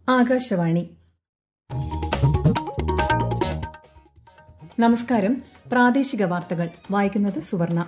ആകാശവാണി നമസ്കാരം പ്രാദേശിക വാർത്തകൾ വായിക്കുന്നത് സുവർണ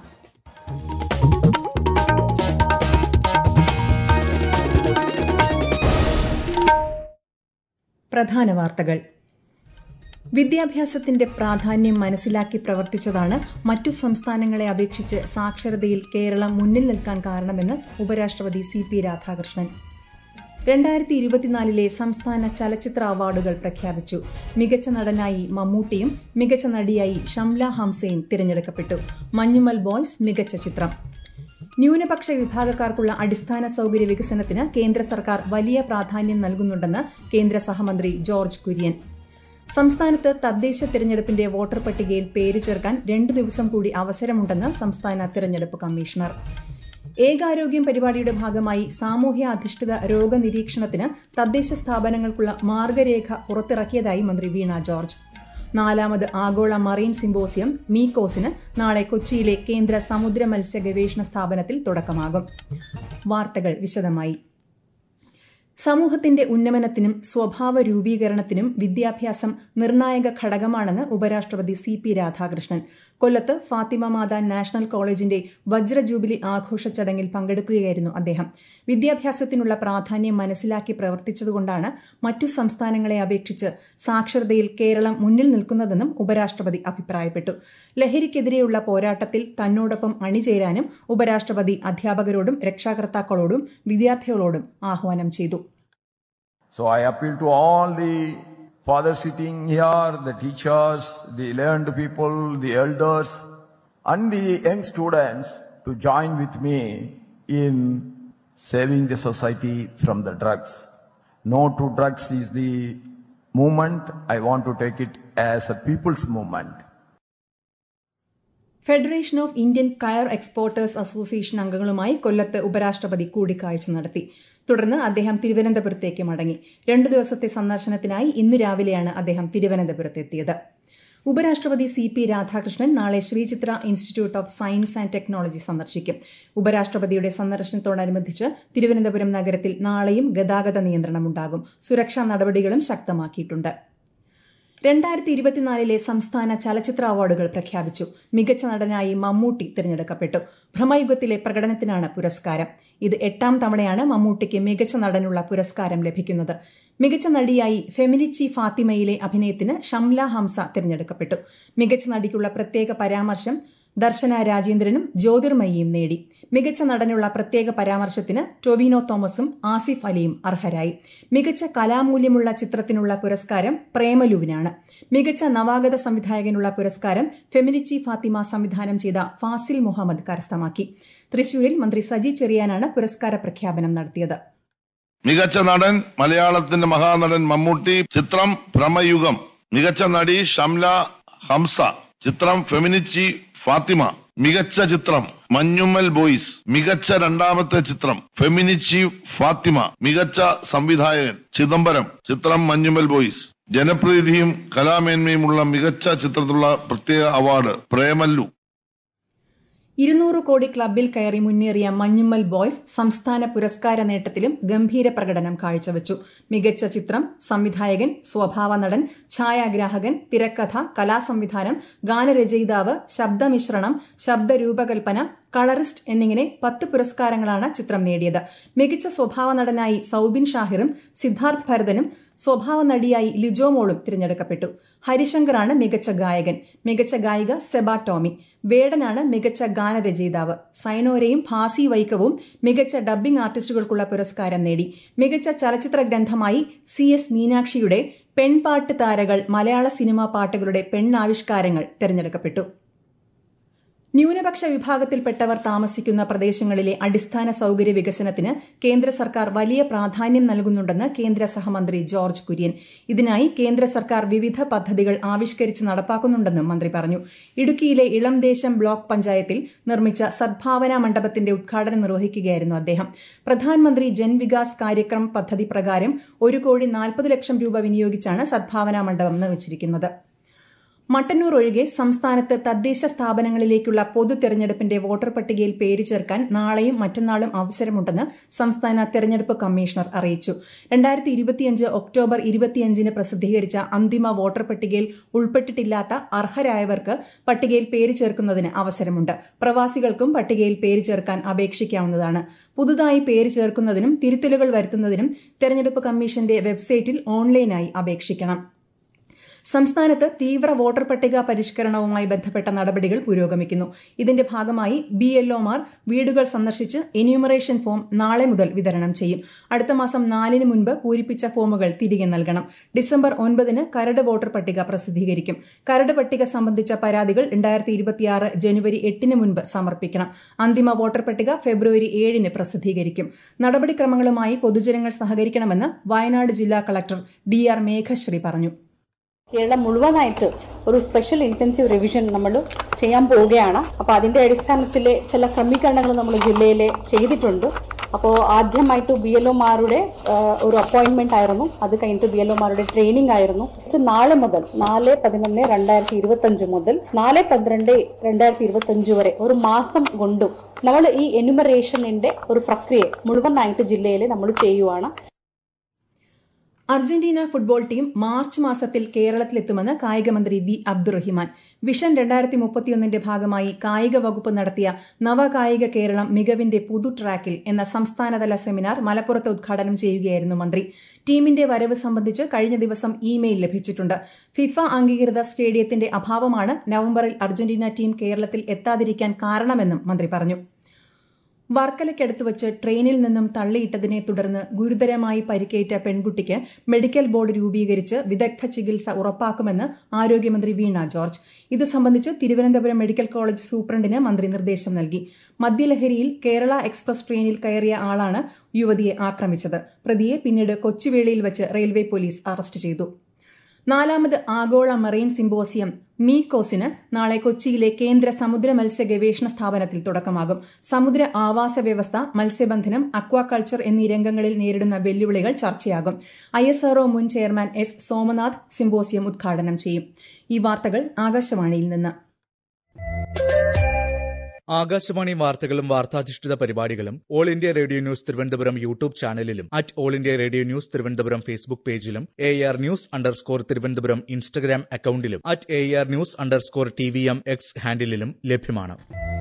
പ്രധാന വാർത്തകൾ വിദ്യാഭ്യാസത്തിന്റെ പ്രാധാന്യം മനസ്സിലാക്കി പ്രവർത്തിച്ചതാണ് മറ്റു സംസ്ഥാനങ്ങളെ അപേക്ഷിച്ച് സാക്ഷരതയിൽ കേരളം മുന്നിൽ നിൽക്കാൻ കാരണമെന്ന് ഉപരാഷ്ട്രപതി സി പി രാധാകൃഷ്ണൻ രണ്ടായിരത്തി ഇരുപത്തിനാലിലെ സംസ്ഥാന ചലച്ചിത്ര അവാർഡുകൾ പ്രഖ്യാപിച്ചു മികച്ച നടനായി മമ്മൂട്ടിയും മികച്ച നടിയായി ഷംല ഹംസയും തിരഞ്ഞെടുക്കപ്പെട്ടു മഞ്ഞുമൽ ബോയ്സ് മികച്ച ചിത്രം ന്യൂനപക്ഷ വിഭാഗക്കാർക്കുള്ള അടിസ്ഥാന സൌകര്യ വികസനത്തിന് കേന്ദ്ര സർക്കാർ വലിയ പ്രാധാന്യം നൽകുന്നുണ്ടെന്ന് കേന്ദ്ര സഹമന്ത്രി ജോർജ് കുര്യൻ സംസ്ഥാനത്ത് തദ്ദേശ തിരഞ്ഞെടുപ്പിന്റെ വോട്ടർ പട്ടികയിൽ പേര് ചേർക്കാൻ രണ്ടു ദിവസം കൂടി അവസരമുണ്ടെന്ന് സംസ്ഥാന തിരഞ്ഞെടുപ്പ് കമ്മീഷണർ ഏകാരോഗ്യം പരിപാടിയുടെ ഭാഗമായി സാമൂഹ്യ അധിഷ്ഠിത രോഗനിരീക്ഷണത്തിന് തദ്ദേശ സ്ഥാപനങ്ങൾക്കുള്ള മാർഗരേഖ പുറത്തിറക്കിയതായി മന്ത്രി വീണ ജോർജ് നാലാമത് ആഗോള മറൈൻ സിംബോസിയം മീക്കോസിന് നാളെ കൊച്ചിയിലെ കേന്ദ്ര സമുദ്ര മത്സ്യ ഗവേഷണ സ്ഥാപനത്തിൽ തുടക്കമാകും വാർത്തകൾ വിശദമായി സമൂഹത്തിന്റെ ഉന്നമനത്തിനും സ്വഭാവ രൂപീകരണത്തിനും വിദ്യാഭ്യാസം നിർണായക ഘടകമാണെന്ന് ഉപരാഷ്ട്രപതി സി പി രാധാകൃഷ്ണൻ കൊല്ലത്ത് ഫാത്തിമ മാതാ നാഷണൽ കോളേജിന്റെ വജ്ര ജൂബിലി ആഘോഷ ചടങ്ങിൽ പങ്കെടുക്കുകയായിരുന്നു അദ്ദേഹം വിദ്യാഭ്യാസത്തിനുള്ള പ്രാധാന്യം മനസ്സിലാക്കി പ്രവർത്തിച്ചതുകൊണ്ടാണ് മറ്റു സംസ്ഥാനങ്ങളെ അപേക്ഷിച്ച് സാക്ഷരതയിൽ കേരളം മുന്നിൽ നിൽക്കുന്നതെന്നും ഉപരാഷ്ട്രപതി അഭിപ്രായപ്പെട്ടു ലഹരിക്കെതിരെയുള്ള പോരാട്ടത്തിൽ തന്നോടൊപ്പം അണിചേരാനും ഉപരാഷ്ട്രപതി അധ്യാപകരോടും രക്ഷാകർത്താക്കളോടും വിദ്യാർത്ഥികളോടും ആഹ്വാനം ചെയ്തു So I appeal to all the fathers sitting here, the teachers, the learned people, the elders, and the young students to join with me in saving the society from the drugs. No to drugs is the movement. I want to take it as a people's movement. Federation of Indian coir exporters association അംഗങ്ങളുമായി കൊല്ലത്ത് ഉപരാഷ്ട്രപതി കൂടിക്കാഴ്ച നടത്തി തുടർന്ന് അദ്ദേഹം തിരുവനന്തപുരത്തേക്ക് മടങ്ങി രണ്ടു ദിവസത്തെ സന്ദർശനത്തിനായി ഇന്ന് രാവിലെയാണ് അദ്ദേഹം തിരുവനന്തപുരത്തെത്തിയത് ഉപരാഷ്ട്രപതി സി പി രാധാകൃഷ്ണൻ നാളെ Sree Chitra institute of science and technology സന്ദർശിക്കും ഉപരാഷ്ട്രപതിയുടെ സന്ദർശനത്തോടനുബന്ധിച്ച് തിരുവനന്തപുരം നഗരത്തിൽ നാളെയും ഗതാഗത നിയന്ത്രണമുണ്ടാകും സുരക്ഷാ നടപടികളും ശക്തമാക്കിയിട്ടുണ്ട് രണ്ടായിരത്തി ഇരുപത്തിനാലിലെ സംസ്ഥാന ചലച്ചിത്ര അവാർഡുകൾ പ്രഖ്യാപിച്ചു മികച്ച നടനായി മമ്മൂട്ടി തിരഞ്ഞെടുക്കപ്പെട്ടു ഭ്രമയുഗത്തിലെ പ്രകടനത്തിനാണ് പുരസ്കാരം ഇത് എട്ടാം തവണയാണ് മമ്മൂട്ടിക്ക് മികച്ച നടനുള്ള പുരസ്കാരം ലഭിക്കുന്നത് മികച്ച നടിയായി ഫെമിനിച്ചി ഫാത്തിമയിലെ അഭിനയത്തിന് ഷംല ഹംസ തിരഞ്ഞെടുക്കപ്പെട്ടു മികച്ച നടിക്കുള്ള പ്രത്യേക പരാമർശം ദർശന രാജേന്ദ്രനും ജ്യോതിർമയിയും നേടി മികച്ച നടനുള്ള പ്രത്യേക പരാമർശത്തിന് ടൊവിനോ തോമസും ആസിഫ് അലിയും അർഹരായി മികച്ച കലാമൂല്യമുള്ള ചിത്രത്തിനുള്ള പുരസ്കാരം പ്രേമലുവിനാണ് മികച്ച നവാഗത സംവിധായകനുള്ള പുരസ്കാരം ഫെമിനിച്ചി ഫാത്തിമ സംവിധാനം ചെയ്ത ഫാസിൽ മുഹമ്മദ് കരസ്ഥമാക്കി തൃശൂരിൽ മന്ത്രി സജി ചെറിയാനാണ് പുരസ്കാര പ്രഖ്യാപനം നടത്തിയത് മികച്ച നടൻ മലയാളത്തിന്റെ മഹാനടൻ മമ്മൂട്ടി ചിത്രം ഭ്രമയുഗം മികച്ച നടി ഷംല ഹംസ ചിത്രം ഫെമിനിച്ചി ഫാത്തിമ മികച്ച ചിത്രം മഞ്ഞുമ്മൽ ബോയ്സ് മികച്ച രണ്ടാമത്തെ ചിത്രം ഫെമിനിച്ചി ഫാത്തിമ മികച്ച സംവിധായകൻ ചിദംബരം ചിത്രം മഞ്ഞുമ്മൽ ബോയ്സ് ജനപ്രീതിയും കലാമേന്മയുമുള്ള മികച്ച ചിത്രത്തിലുള്ള പ്രത്യേക അവാർഡ് പ്രേമല്ലു ഇരുന്നൂറ് കോടി ക്ലബിൽ കയറി മുന്നേറിയ മഞ്ഞുമ്മൽ ബോയ്സ് സംസ്ഥാന പുരസ്കാര നേട്ടത്തിലും ഗംഭീര പ്രകടനം കാഴ്ചവെച്ചു മികച്ച ചിത്രം സംവിധായകൻ സ്വഭാവ നടൻ ഛായാഗ്രാഹകൻ തിരക്കഥ കലാസംവിധാനം ഗാനരചയിതാവ് ശബ്ദമിശ്രണം ശബ്ദരൂപകൽപ്പന കളറിസ്റ്റ് എന്നിങ്ങനെ പത്ത് പുരസ്കാരങ്ങളാണ് ചിത്രം നേടിയത് മികച്ച സ്വഭാവ നടനായി സൌബിൻ ഷാഹിറും സിദ്ധാർത്ഥ് ഭരതനും സ്വഭാവ നടിയായി ലിജോ മോളും തിരഞ്ഞെടുക്കപ്പെട്ടു ഹരിശങ്കറാണ് മികച്ച ഗായകൻ മികച്ച ഗായിക സെബ ടോമി വേടനാണ് മികച്ച ഗാനരചയിതാവ് സൈനോരയും ഭാസി വൈക്കവും മികച്ച ഡബ്ബിംഗ് ആർട്ടിസ്റ്റുകൾക്കുള്ള പുരസ്കാരം നേടി മികച്ച ചലച്ചിത്ര ഗ്രന്ഥമായി സി എസ് മീനാക്ഷിയുടെ പെൺപാട്ട് താരകൾ മലയാള സിനിമാ പാട്ടുകളുടെ പെണ്ണാവിഷ്കാരങ്ങൾ തിരഞ്ഞെടുക്കപ്പെട്ടു ന്യൂനപക്ഷ വിഭാഗത്തിൽപ്പെട്ടവർ താമസിക്കുന്ന പ്രദേശങ്ങളിലെ അടിസ്ഥാന സൌകര്യ വികസനത്തിന് കേന്ദ്ര സർക്കാർ വലിയ പ്രാധാന്യം നൽകുന്നുണ്ടെന്ന് കേന്ദ്ര സഹമന്ത്രി ജോർജ് കുര്യൻ ഇതിനായി കേന്ദ്ര സർക്കാർ വിവിധ പദ്ധതികൾ ആവിഷ്കരിച്ച് നടപ്പാക്കുന്നുണ്ടെന്നും മന്ത്രി പറഞ്ഞു ഇടുക്കിയിലെ ഇളംദേശം ബ്ലോക്ക് പഞ്ചായത്തിൽ നിർമ്മിച്ച സദ്ഭാവന മണ്ഡപത്തിന്റെ ഉദ്ഘാടനം നിർവഹിക്കുകയായിരുന്നു അദ്ദേഹം പ്രധാനമന്ത്രി ജൻവികാസ് കാര്യക്രം പദ്ധതി പ്രകാരം ഒരു കോടി നാൽപ്പത് ലക്ഷം രൂപ വിനിയോഗിച്ചാണ് സദ്ഭാവന മണ്ഡപം നിർമ്മിച്ചിരിക്കുന്നത് മട്ടന്നൂർ ഒഴികെ സംസ്ഥാനത്ത് തദ്ദേശ സ്ഥാപനങ്ങളിലേക്കുള്ള പൊതു തെരഞ്ഞെടുപ്പിന്റെ വോട്ടർ പട്ടികയിൽ പേര് ചേർക്കാൻ നാളെയും മറ്റന്നാളും അവസരമുണ്ടെന്ന് സംസ്ഥാന തെരഞ്ഞെടുപ്പ് കമ്മീഷണർ അറിയിച്ചു രണ്ടായിരത്തി ഇരുപത്തിയഞ്ച് ഒക്ടോബർ ഇരുപത്തിയഞ്ചിന് പ്രസിദ്ധീകരിച്ച അന്തിമ വോട്ടർ പട്ടികയിൽ ഉൾപ്പെട്ടിട്ടില്ലാത്ത അർഹരായവർക്ക് പട്ടികയിൽ പേര് ചേർക്കുന്നതിന് അവസരമുണ്ട് പ്രവാസികൾക്കും പട്ടികയിൽ പേര് ചേർക്കാൻ അപേക്ഷിക്കാവുന്നതാണ് പുതുതായി പേര് ചേർക്കുന്നതിനും തിരുത്തലുകൾ വരുത്തുന്നതിനും തെരഞ്ഞെടുപ്പ് കമ്മീഷന്റെ വെബ്സൈറ്റിൽ ഓൺലൈനായി അപേക്ഷിക്കണം സംസ്ഥാനത്ത് തീവ്ര വോട്ടർ പട്ടിക പരിഷ്കരണവുമായി ബന്ധപ്പെട്ട നടപടികൾ പുരോഗമിക്കുന്നു ഇതിന്റെ ഭാഗമായി ബി എൽഒമാർ വീടുകൾ സന്ദർശിച്ച് എന്യൂമറേഷൻ ഫോം നാളെ മുതൽ വിതരണം ചെയ്യും അടുത്ത മാസം നാലിന് മുൻപ് പൂരിപ്പിച്ച ഫോമുകൾ തിരികെ നൽകണം ഡിസംബർ ഒൻപതിന് കരട് വോട്ടർ പട്ടിക പ്രസിദ്ധീകരിക്കും കരട് പട്ടിക സംബന്ധിച്ച പരാതികൾ രണ്ടായിരത്തി ഇരുപത്തിയാറ് ജനുവരി എട്ടിന് മുൻപ് സമർപ്പിക്കണം അന്തിമ വോട്ടർ പട്ടിക ഫെബ്രുവരി ഏഴിന് പ്രസിദ്ധീകരിക്കും നടപടിക്രമങ്ങളുമായി പൊതുജനങ്ങൾ സഹകരിക്കണമെന്ന് വയനാട് ജില്ലാ കളക്ടർ ഡി ആർ മേഘശ്രീ പറഞ്ഞു കേരളം മുഴുവനായിട്ട് ഒരു സ്പെഷ്യൽ ഇൻറ്റൻസീവ് റിവിഷൻ നമ്മൾ ചെയ്യാൻ പോവുകയാണ് അപ്പോൾ അതിൻ്റെ അടിസ്ഥാനത്തിൽ ചില ക്രമീകരണങ്ങൾ നമ്മൾ ജില്ലയിൽ ചെയ്തിട്ടുണ്ട് അപ്പോൾ ആദ്യമായിട്ട് ബി എൽ ഒമാരുടെ ഒരു അപ്പോയിൻമെന്റ് ആയിരുന്നു അത് കഴിഞ്ഞിട്ട് ബി എൽ ഒമാരുടെ ട്രെയിനിങ് ആയിരുന്നു പക്ഷെ നാളെ മുതൽ നാല് പതിനൊന്ന് രണ്ടായിരത്തി ഇരുപത്തഞ്ച് മുതൽ നാല് പന്ത്രണ്ട് രണ്ടായിരത്തി ഇരുപത്തഞ്ച് വരെ ഒരു മാസം കൊണ്ടും നമ്മൾ ഈ എനുമറേഷനിന്റെ ഒരു പ്രക്രിയ മുഴുവനായിട്ട് ജില്ലയിൽ നമ്മൾ ചെയ്യുവാണ് അർജന്റീന ഫുട്ബോൾ ടീം മാർച്ച് മാസത്തിൽ കേരളത്തിലെത്തുമെന്ന് കായികമന്ത്രി വി അബ്ദുറഹിമാൻ വിഷൻ രണ്ടായിരത്തി മുപ്പത്തിയൊന്നിന്റെ ഭാഗമായി കായിക വകുപ്പ് നടത്തിയ നവകായിക കേരളം മികവിന്റെ പുതു ട്രാക്കിൽ എന്ന സംസ്ഥാനതല സെമിനാർ മലപ്പുറത്ത് ഉദ്ഘാടനം ചെയ്യുകയായിരുന്നു മന്ത്രി ടീമിന്റെ വരവ് സംബന്ധിച്ച് കഴിഞ്ഞ ദിവസം ഇമെയിൽ ലഭിച്ചിട്ടുണ്ട് ഫിഫ അംഗീകൃത സ്റ്റേഡിയത്തിന്റെ അഭാവമാണ് നവംബറിൽ അർജന്റീന ടീം കേരളത്തിൽ എത്താതിരിക്കാൻ കാരണമെന്നും മന്ത്രി പറഞ്ഞു വർക്കലയ്ക്കടുത്ത് വച്ച് ട്രെയിനിൽ നിന്നും തള്ളിയിട്ടതിനെ തുടർന്ന് ഗുരുതരമായി പരിക്കേറ്റ പെൺകുട്ടിക്ക് മെഡിക്കൽ ബോർഡ് രൂപീകരിച്ച് വിദഗ്ധ ചികിത്സ ഉറപ്പാക്കുമെന്ന് ആരോഗ്യമന്ത്രി വീണ ജോർജ് ഇത് സംബന്ധിച്ച് തിരുവനന്തപുരം മെഡിക്കൽ കോളേജ് സൂപ്രണ്ടിന് മന്ത്രി നിർദ്ദേശം നൽകി മദ്യലഹരിയിൽ കേരള എക്സ്പ്രസ് ട്രെയിനിൽ കയറിയ ആളാണ് യുവതിയെ ആക്രമിച്ചത് പ്രതിയെ പിന്നീട് കൊച്ചുവേളിയിൽ വച്ച് റെയിൽവേ പോലീസ് അറസ്റ്റ് ചെയ്തു നാലാമത് ആഗോള മറൈൻ സിംബോസിയം മീകോസിന് നാളെ കൊച്ചിയിലെ കേന്ദ്ര സമുദ്ര മത്സ്യ ഗവേഷണ സ്ഥാപനത്തിൽ തുടക്കമാകും സമുദ്ര ആവാസ വ്യവസ്ഥ മത്സ്യബന്ധനം അക്വാകൾച്ചർ എന്നീ രംഗങ്ങളിൽ നേരിടുന്ന വെല്ലുവിളികൾ ചർച്ചയാകും ഐ മുൻ ചെയർമാൻ എസ് സോമനാഥ് സിംബോസിയം ഉദ്ഘാടനം ചെയ്യും ഈ വാർത്തകൾ ആകാശവാണിയിൽ നിന്ന് ആകാശവാണി വാർത്തകളും വാർത്താധിഷ്ഠിത പരിപാടികളും all India radio news Thiruvananthapuram YouTube ചാനലിലും at all India radio news Thiruvananthapuram Facebook പേജിലും A R news underscore Thiruvananthapuram Instagram അക്കൌണ്ടിലും at A R news underscore T V M X ഹാൻഡിലും ലഭ്യമാണ്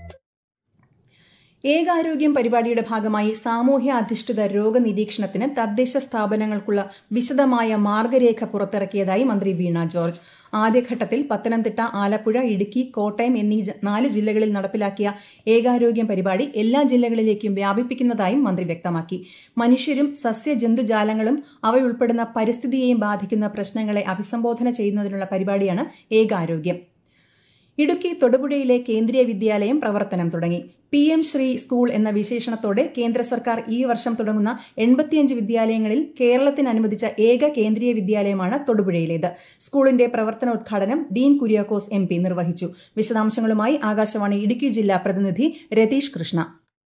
ഏകാരോഗ്യം പരിപാടിയുടെ ഭാഗമായി സാമൂഹ്യ അധിഷ്ഠിത രോഗനിരീക്ഷണത്തിന് തദ്ദേശ സ്ഥാപനങ്ങൾക്കുള്ള വിശദമായ മാർഗരേഖ പുറത്തിറക്കിയതായി മന്ത്രി വീണ ജോർജ് ആദ്യഘട്ടത്തിൽ പത്തനംതിട്ട ആലപ്പുഴ ഇടുക്കി കോട്ടയം എന്നീ നാല് ജില്ലകളിൽ നടപ്പിലാക്കിയ ഏകാരോഗ്യം പരിപാടി എല്ലാ ജില്ലകളിലേക്കും വ്യാപിപ്പിക്കുന്നതായും മന്ത്രി വ്യക്തമാക്കി മനുഷ്യരും സസ്യജന്തുജാലങ്ങളും അവയുൾപ്പെടുന്ന പരിസ്ഥിതിയെയും ബാധിക്കുന്ന പ്രശ്നങ്ങളെ അഭിസംബോധന ചെയ്യുന്നതിനുള്ള പരിപാടിയാണ് ഏകാരോഗ്യം ഇടുക്കി തൊടുപുഴയിലെ കേന്ദ്രീയ വിദ്യാലയം പ്രവർത്തനം തുടങ്ങി പി എം ശ്രീ സ്കൂൾ എന്ന വിശേഷണത്തോടെ കേന്ദ്ര സർക്കാർ ഈ വർഷം തുടങ്ങുന്ന എൺപത്തിയഞ്ച് വിദ്യാലയങ്ങളിൽ കേരളത്തിന് അനുവദിച്ച ഏക കേന്ദ്രീയ വിദ്യാലയമാണ് തൊടുപുഴയിലേത് സ്കൂളിന്റെ പ്രവർത്തനോദ്ഘാടനം ഡീൻ കുര്യാക്കോസ് എം പി നിർവഹിച്ചു വിശദാംശങ്ങളുമായി ആകാശവാണി ഇടുക്കി ജില്ലാ പ്രതിനിധി രതീഷ് കൃഷ്ണ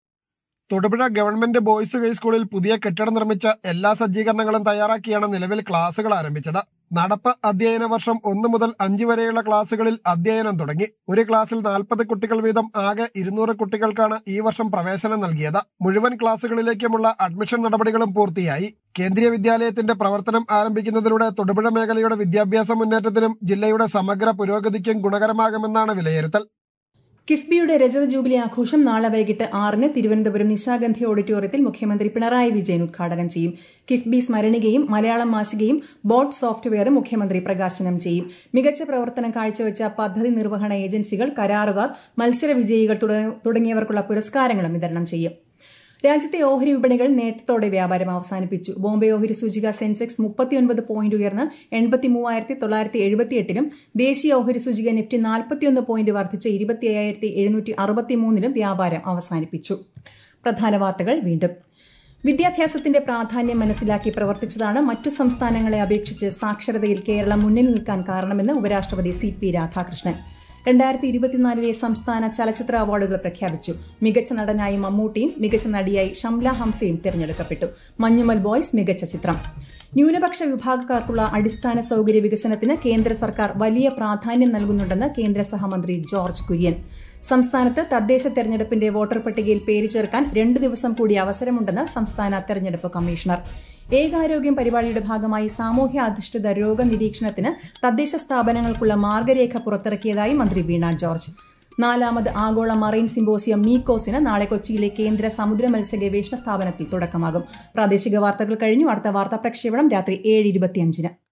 തൊടുപുഴ ഗവൺമെന്റ് ബോയ്സ് ഹൈസ്കൂളിൽ പുതിയ കെട്ടിടം നിർമ്മിച്ച എല്ലാ സജ്ജീകരണങ്ങളും തയ്യാറാക്കിയാണ് നിലവിൽ ക്ലാസുകൾ ആരംഭിച്ചത് നടപ്പ് അധ്യയന വർഷം ഒന്ന് മുതൽ അഞ്ച് വരെയുള്ള ക്ലാസുകളിൽ അധ്യയനം തുടങ്ങി ഒരു ക്ലാസ്സിൽ നാൽപ്പത് കുട്ടികൾ വീതം ആകെ ഇരുന്നൂറ് കുട്ടികൾക്കാണ് ഈ വർഷം പ്രവേശനം നൽകിയത് മുഴുവൻ ക്ലാസുകളിലേക്കുമുള്ള അഡ്മിഷൻ നടപടികളും പൂർത്തിയായി കേന്ദ്രീയ വിദ്യാലയത്തിന്റെ പ്രവർത്തനം ആരംഭിക്കുന്നതിലൂടെ തൊടുപുഴ മേഖലയുടെ വിദ്യാഭ്യാസ മുന്നേറ്റത്തിനും ജില്ലയുടെ സമഗ്ര പുരോഗതിക്കും ഗുണകരമാകുമെന്നാണ് വിലയിരുത്തൽ കിഫ്ബിയുടെ രജത ജൂബിലി ആഘോഷം നാളെ വൈകിട്ട് ആറിന് തിരുവനന്തപുരം നിശാഗന്ധി ഓഡിറ്റോറിയത്തിൽ മുഖ്യമന്ത്രി പിണറായി വിജയൻ ഉദ്ഘാടനം ചെയ്യും കിഫ്ബി സ്മരണികയും മലയാളം മാസികയും ബോട്ട് സോഫ്റ്റ്വെയറും മുഖ്യമന്ത്രി പ്രകാശനം ചെയ്യും മികച്ച പ്രവർത്തനം കാഴ്ചവെച്ച പദ്ധതി നിർവഹണ ഏജൻസികൾ കരാറുകാർ മത്സര വിജയികൾ തുടങ്ങിയവർക്കുള്ള പുരസ്കാരങ്ങളും വിതരണം ചെയ്യും രാജ്യത്തെ ഓഹരി വിപണികൾ നേട്ടത്തോടെ വ്യാപാരം അവസാനിപ്പിച്ചു ബോംബെ ഓഹരി സൂചിക സെൻസെക്സ് മുപ്പത്തിയൊൻപത് പോയിന്റ് ഉയർന്ന് എൺപത്തി മൂവായിരത്തി തൊള്ളായിരത്തി എഴുപത്തിയെട്ടിലും ദേശീയ ഓഹരി സൂചിക നിഫ്റ്റി നാൽപ്പത്തിയൊന്ന് പോയിന്റ് വർദ്ധിച്ച് ഇരുപത്തി അയ്യായിരത്തി എഴുന്നൂറ്റി അറുപത്തിമൂന്നിലും വ്യാപാരം അവസാനിപ്പിച്ചു പ്രധാന വാർത്തകൾ വീണ്ടും വിദ്യാഭ്യാസത്തിന്റെ പ്രാധാന്യം മനസ്സിലാക്കി പ്രവർത്തിച്ചതാണ് മറ്റു സംസ്ഥാനങ്ങളെ അപേക്ഷിച്ച് സാക്ഷരതയിൽ കേരളം മുന്നിൽ നിൽക്കാൻ കാരണമെന്ന് ഉപരാഷ്ട്രപതി സി പി രാധാകൃഷ്ണൻ രണ്ടായിരത്തി ഇരുപത്തിനാലിലെ സംസ്ഥാന ചലച്ചിത്ര അവാർഡുകൾ പ്രഖ്യാപിച്ചു മികച്ച നടനായി മമ്മൂട്ടിയും മികച്ച നടിയായി ഷംല ഹംസയും തിരഞ്ഞെടുക്കപ്പെട്ടു മഞ്ഞുമൽ ബോയ്സ് മികച്ച ചിത്രം ന്യൂനപക്ഷ വിഭാഗക്കാർക്കുള്ള അടിസ്ഥാന സൌകര്യ വികസനത്തിന് കേന്ദ്ര സർക്കാർ വലിയ പ്രാധാന്യം നൽകുന്നുണ്ടെന്ന് കേന്ദ്ര സഹമന്ത്രി ജോർജ് കുര്യൻ സംസ്ഥാനത്ത് തദ്ദേശ തെരഞ്ഞെടുപ്പിന്റെ വോട്ടർ പട്ടികയിൽ പേര് ചേർക്കാൻ രണ്ട് ദിവസം കൂടി അവസരമുണ്ടെന്ന് സംസ്ഥാന തെരഞ്ഞെടുപ്പ് കമ്മീഷണർ ഏകാരോഗ്യം പരിപാടിയുടെ ഭാഗമായി സാമൂഹ്യ അധിഷ്ഠിത രോഗനിരീക്ഷണത്തിന് തദ്ദേശ സ്ഥാപനങ്ങൾക്കുള്ള മാർഗരേഖ പുറത്തിറക്കിയതായി മന്ത്രി വീണ ജോർജ് നാലാമത് ആഗോള മറൈൻ സിമ്പോസിയം മീക്കോസിന് നാളെ കൊച്ചിയിലെ കേന്ദ്ര സമുദ്ര മത്സ്യ ഗവേഷണ സ്ഥാപനത്തിൽ തുടക്കമാകും പ്രാദേശിക വാർത്തകൾ കഴിഞ്ഞു അടുത്ത വാർത്താ പ്രക്ഷേപണം രാത്രി ഏഴ് ഇരുപത്തിയഞ്ചിന്